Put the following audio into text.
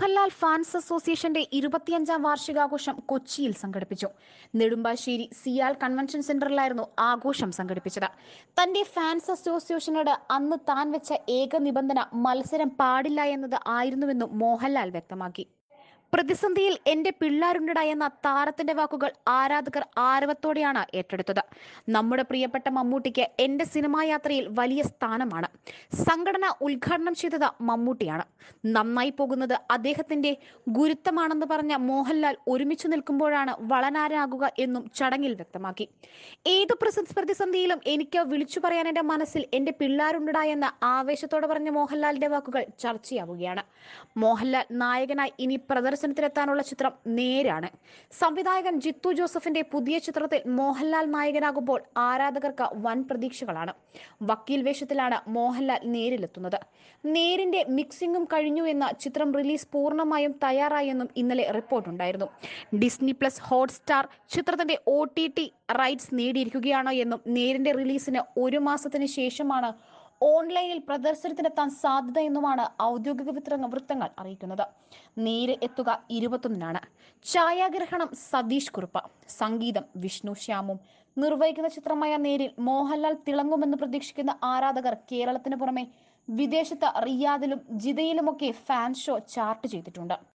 Mohanlal fans അസോസിയേഷന്റെ ഇരുപത്തിയഞ്ചാം വാർഷികാഘോഷം കൊച്ചിയിൽ സംഘടിപ്പിച്ചു നെടുമ്പാശ്ശേരി സിയാൽ കൺവെൻഷൻ സെന്ററിലായിരുന്നു ആഘോഷം സംഘടിപ്പിച്ചത് തന്റെ ഫാൻസ് അസോസിയേഷനോട് അന്ന് താൻ വെച്ച ഏക നിബന്ധന മത്സരം പാടില്ല എന്നത് ആയിരുന്നുവെന്നും മോഹൻലാൽ വ്യക്തമാക്കി പ്രതിസന്ധിയിൽ എന്റെ പിള്ളാരുണ്ടട എന്ന താരത്തിന്റെ വാക്കുകൾ ആരാധകർ ആരവത്തോടെയാണ് ഏറ്റെടുത്തത് നമ്മുടെ പ്രിയപ്പെട്ട മമ്മൂട്ടിക്ക് എന്റെ സിനിമാ യാത്രയിൽ വലിയ സ്ഥാനമാണ് സംഘടന ഉദ്ഘാടനം ചെയ്തത് മമ്മൂട്ടിയാണ് നന്നായി പോകുന്നത് അദ്ദേഹത്തിന്റെ ഗുരുത്തമാണെന്ന് പറഞ്ഞ മോഹൻലാൽ ഒരുമിച്ച് നിൽക്കുമ്പോഴാണ് വളനാരാകുക എന്നും ചടങ്ങിൽ വ്യക്തമാക്കി ഏത് പ്രസ- പ്രതിസന്ധിയിലും എനിക്ക് വിളിച്ചു പറയാൻ എന്റെ മനസ്സിൽ എന്റെ പിള്ളാരുണ്ടട എന്ന ആവേശത്തോടെ പറഞ്ഞ മോഹൻലാലിന്റെ വാക്കുകൾ ചർച്ചയാവുകയാണ് മോഹൻലാൽ നായകനായി ഇനി പ്രദർശനത്തിലെത്താനുള്ള ചിത്രം നേരാണ് സംവിധായകൻ ജിത്തു ജോസഫിന്റെ പുതിയ ചിത്രത്തിൽ മോഹൻലാൽ നായകനാകുമ്പോൾ ആരാധകർക്ക് വൻ പ്രതീക്ഷകളാണ് വക്കീൽ വേഷത്തിലാണ് മോഹൻലാൽ നേരിലെത്തുന്നത് നേരിന്റെ മിക്സിംഗും കഴിഞ്ഞു എന്ന ചിത്രം റിലീസ് പൂർണ്ണമായും തയ്യാറായെന്നും ഇന്നലെ റിപ്പോർട്ടുണ്ടായിരുന്നു ഡിസ്നി പ്ലസ് ഹോട്ട്സ്റ്റാർ ചിത്രത്തിന്റെ ഒ ടി ടി റൈറ്റ്സ് നേടിയിരിക്കുകയാണോ എന്നും നേരിന്റെ റിലീസിന് ഒരു മാസത്തിന് ശേഷമാണ് ഓൺലൈനിൽ പ്രദർശനത്തിനെത്താൻ സാധ്യതയെന്നുമാണ് ഔദ്യോഗിക വിത്രങ്ങ- വൃത്തങ്ങൾ അറിയിക്കുന്നത് നേര് എത്തുക ഇരുപത്തൊന്നിനാണ് ഛായാഗ്രഹണം സതീഷ് കുറുപ്പ് സംഗീതം വിഷ്ണു ശ്യാമും നിർവഹിക്കുന്ന ചിത്രമായ നേരിൽ മോഹൻലാൽ തിളങ്ങുമെന്ന് പ്രതീക്ഷിക്കുന്ന ആരാധകർ കേരളത്തിന് പുറമെ വിദേശത്ത് റിയാദിലും ജിദയിലുമൊക്കെ ഫാൻ ഷോ ചാർട്ട് ചെയ്തിട്ടുണ്ട്